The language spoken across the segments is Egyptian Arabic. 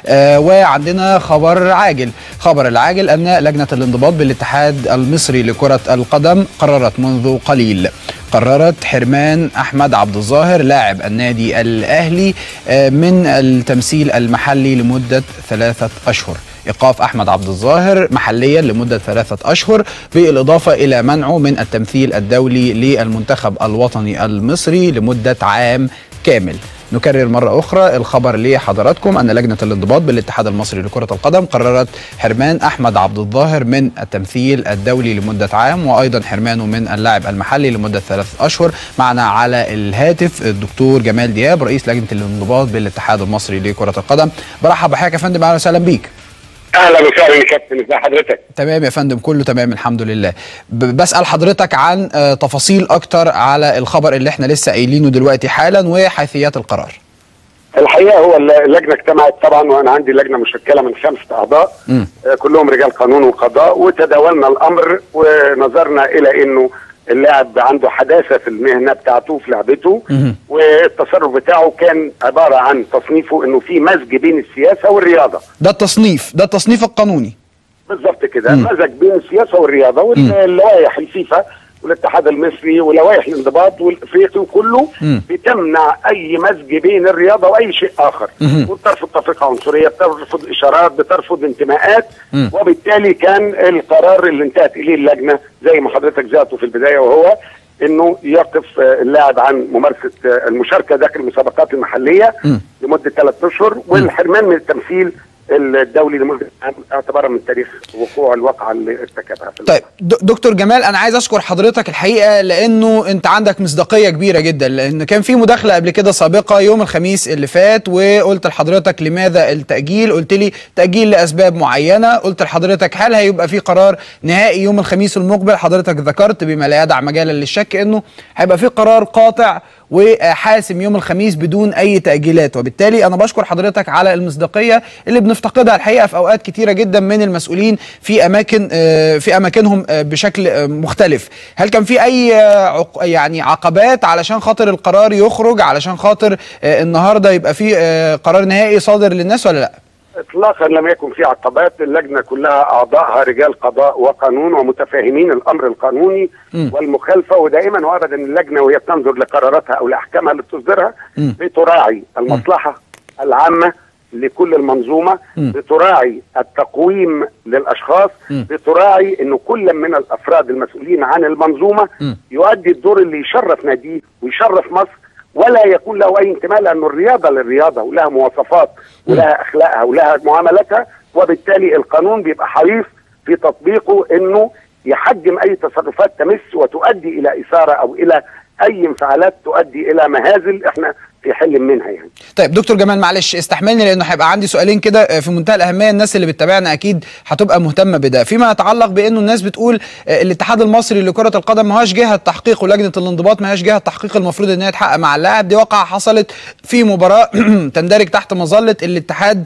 آه وعندنا خبر عاجل خبر العاجل أن لجنة الانضباط بالاتحاد المصري لكرة القدم قررت منذ قليل قررت حرمان احمد عبد الظاهر لاعب النادي الاهلي من التمثيل المحلي لمده ثلاثه اشهر ايقاف احمد عبد الظاهر محليا لمده ثلاثه اشهر بالاضافه الى منعه من التمثيل الدولي للمنتخب الوطني المصري لمده عام كامل نكرر مرة أخرى الخبر لحضراتكم أن لجنة الانضباط بالاتحاد المصري لكرة القدم قررت حرمان أحمد عبد الظاهر من التمثيل الدولي لمدة عام وأيضا حرمانه من اللاعب المحلي لمدة ثلاثة أشهر معنا على الهاتف الدكتور جمال دياب رئيس لجنة الانضباط بالاتحاد المصري لكرة القدم برحب بحضرتك يا فندم أهلا وسهلا بيك اهلا وسهلا يا كابتن ازي حضرتك تمام يا فندم كله تمام الحمد لله ب- بسال حضرتك عن آه، تفاصيل اكتر على الخبر اللي احنا لسه قايلينه دلوقتي حالا وحيثيات القرار الحقيقه هو اللجنه اجتمعت طبعا وانا عندي لجنه مشكله من خمسه اعضاء مم. آه، كلهم رجال قانون وقضاء وتداولنا الامر ونظرنا الى انه اللاعب عنده حداثه في المهنه بتاعته في لعبته مهم. والتصرف بتاعه كان عباره عن تصنيفه انه في مزج بين السياسه والرياضه ده التصنيف ده التصنيف القانوني بالظبط كده مم. مزج بين السياسه والرياضه واللوائح الفيفا والاتحاد المصري ولوائح الانضباط والافريقي كله مم. بتمنع اي مزج بين الرياضه واي شيء اخر مهم. وبترفض تفرقه عنصريه بترفض اشارات بترفض انتماءات مم. وبالتالي كان القرار اللي انتهت اليه اللجنه زي ما حضرتك ذاته في البدايه وهو انه يقف آه، اللاعب عن ممارسه آه، المشاركه داخل المسابقات المحليه مم. لمده ثلاث اشهر والحرمان من التمثيل الدولي لمده عام اعتبارا من تاريخ وقوع الواقعه اللي ارتكبها في طيب د- دكتور جمال انا عايز اشكر حضرتك الحقيقه لانه انت عندك مصداقيه كبيره جدا لان كان في مداخله قبل كده سابقه يوم الخميس اللي فات وقلت لحضرتك لماذا التاجيل قلت لي تاجيل لاسباب معينه قلت لحضرتك هل هيبقى في قرار نهائي يوم الخميس المقبل حضرتك ذكرت بما لا يدع مجالا للشك انه هيبقى في قرار قاطع وحاسم يوم الخميس بدون اي تاجيلات وبالتالي انا بشكر حضرتك على المصداقيه اللي بنفتقدها الحقيقه في اوقات كتيره جدا من المسؤولين في اماكن آه، في اماكنهم آه، بشكل آه، مختلف هل كان في اي آه، عق- يعني عقبات علشان خاطر القرار يخرج علشان خاطر آه، النهارده يبقى في آه، قرار نهائي صادر للناس ولا لا اطلاقا لم يكن في عقبات اللجنه كلها اعضائها رجال قضاء وقانون ومتفاهمين الامر القانوني مم. والمخالفه ودائما وابدا اللجنه وهي تنظر لقراراتها او لاحكامها اللي بتصدرها مم. بتراعي المصلحه العامه لكل المنظومه مم. بتراعي التقويم للاشخاص مم. بتراعي انه كل من الافراد المسؤولين عن المنظومه مم. يؤدي الدور اللي يشرف ناديه ويشرف مصر ولا يكون له اي انتماء لانه الرياضه للرياضه ولها مواصفات ولها اخلاقها ولها معاملاتها وبالتالي القانون بيبقى حريص في تطبيقه انه يحجم اي تصرفات تمس وتؤدي الى اثاره او الى اي انفعالات تؤدي الى مهازل احنا في حل منها يعني طيب دكتور جمال معلش استحملني لانه هيبقى عندي سؤالين كده آه، في منتهى الاهميه الناس اللي بتتابعنا اكيد هتبقى مهتمه بده فيما يتعلق بانه الناس بتقول آه، الاتحاد المصري لكره القدم ما هوش جهه تحقيق ولجنه الانضباط ما هيش جهه تحقيق المفروض ان هي تحقق مع اللاعب دي واقعه حصلت في مباراه تندرج تحت مظله الاتحاد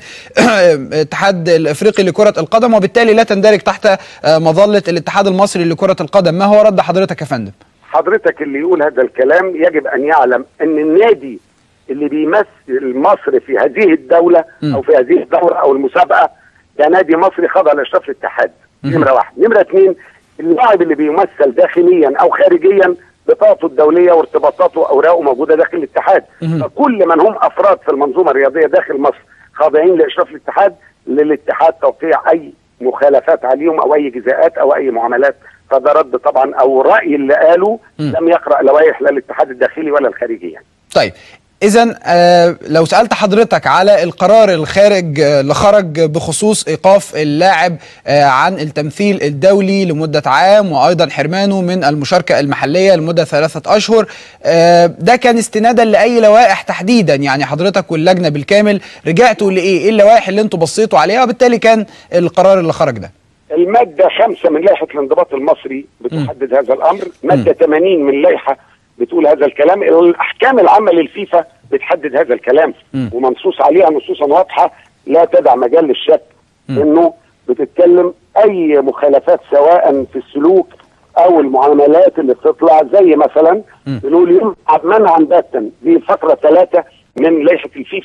الاتحاد الافريقي لكره القدم وبالتالي لا تندرج تحت آه، مظله الاتحاد المصري لكره القدم ما هو رد حضرتك يا فندم حضرتك اللي يقول هذا الكلام يجب ان يعلم ان النادي اللي بيمثل مصر في هذه الدوله م. او في هذه الدوره او المسابقه ده نادي مصري خاضع لاشراف الاتحاد نمره واحد نمره اثنين اللاعب اللي بيمثل داخليا او خارجيا بطاقته الدوليه وارتباطاته واوراقه موجوده داخل الاتحاد مهم. فكل من هم افراد في المنظومه الرياضيه داخل مصر خاضعين لاشراف الاتحاد للاتحاد توقيع اي مخالفات عليهم او اي جزاءات او اي معاملات فده رد طبعا او راي اللي قاله مم. لم يقرا لوائح لا الاتحاد الداخلي ولا الخارجي يعني. طيب اذا آه لو سالت حضرتك على القرار الخارج آه اللي خرج بخصوص ايقاف اللاعب آه عن التمثيل الدولي لمده عام وايضا حرمانه من المشاركه المحليه لمده ثلاثه اشهر آه ده كان استنادا لاي لوائح تحديدا يعني حضرتك واللجنه بالكامل رجعتوا لايه؟ ايه اللوائح اللي انتوا بصيتوا عليها وبالتالي كان القرار اللي خرج ده؟ الماده خمسه من لائحه الانضباط المصري بتحدد هذا الامر، ماده 80 من لائحه بتقول هذا الكلام، الاحكام العامه للفيفا بتحدد هذا الكلام مم. ومنصوص عليها نصوصا واضحه لا تدع مجال للشك انه بتتكلم اي مخالفات سواء في السلوك او المعاملات اللي بتطلع زي مثلا مم. بنقول يمنع منعا باتا دي فقره ثلاثه من لائحه الفيفا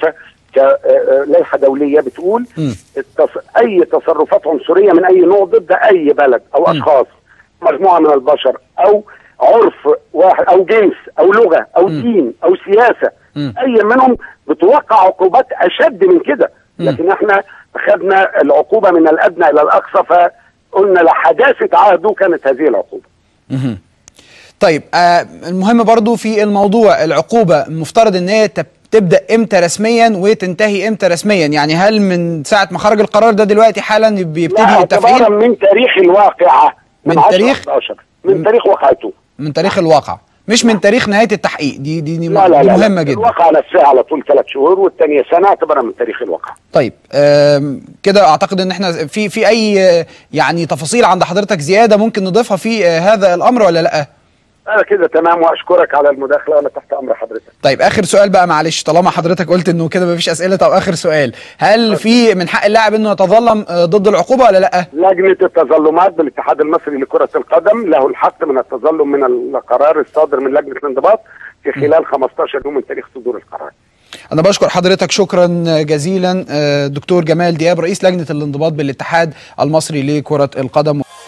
لائحه دوليه بتقول م. التص... اي تصرفات عنصريه من اي نوع ضد اي بلد او اشخاص مجموعه من البشر او عرف واحد او جنس او لغه او م. دين او سياسه م. اي منهم بتوقع عقوبات اشد من كده لكن احنا خدنا العقوبه من الادنى الى الاقصى فقلنا لحداثه عهده كانت هذه العقوبه مهم. طيب آه المهم برضو في الموضوع العقوبة مفترض ان هي تب- تبدأ امتى رسميا وتنتهي امتى رسميا يعني هل من ساعة ما خرج القرار ده دلوقتي حالا بيبتدي لا اعتبارا التفعيل من تاريخ الواقعه من 10 تاريخ؟ 11 من تاريخ وقعته من تاريخ الواقع مش من تاريخ نهاية التحقيق دي دي, دي, لا لا دي لا مهمة لا. جدا الواقعه نفسها على طول ثلاث شهور والثانيه سنه اعتبارا من تاريخ الواقعه طيب آم، كده اعتقد ان احنا في في اي آه، يعني تفاصيل عند حضرتك زيادة ممكن نضيفها في آه، هذا الامر ولا لا انا كده تمام واشكرك على المداخله وانا تحت امر حضرتك طيب اخر سؤال بقى معلش طالما حضرتك قلت انه كده مفيش اسئله طب اخر سؤال هل في من حق اللاعب انه يتظلم آه، ضد العقوبه ولا لا لجنه التظلمات بالاتحاد المصري لكره القدم له الحق من التظلم من القرار الصادر من لجنه الانضباط في خلال 15 يوم من تاريخ صدور القرار انا بشكر حضرتك شكرا جزيلا آه، دكتور جمال دياب رئيس لجنه الانضباط بالاتحاد المصري لكره القدم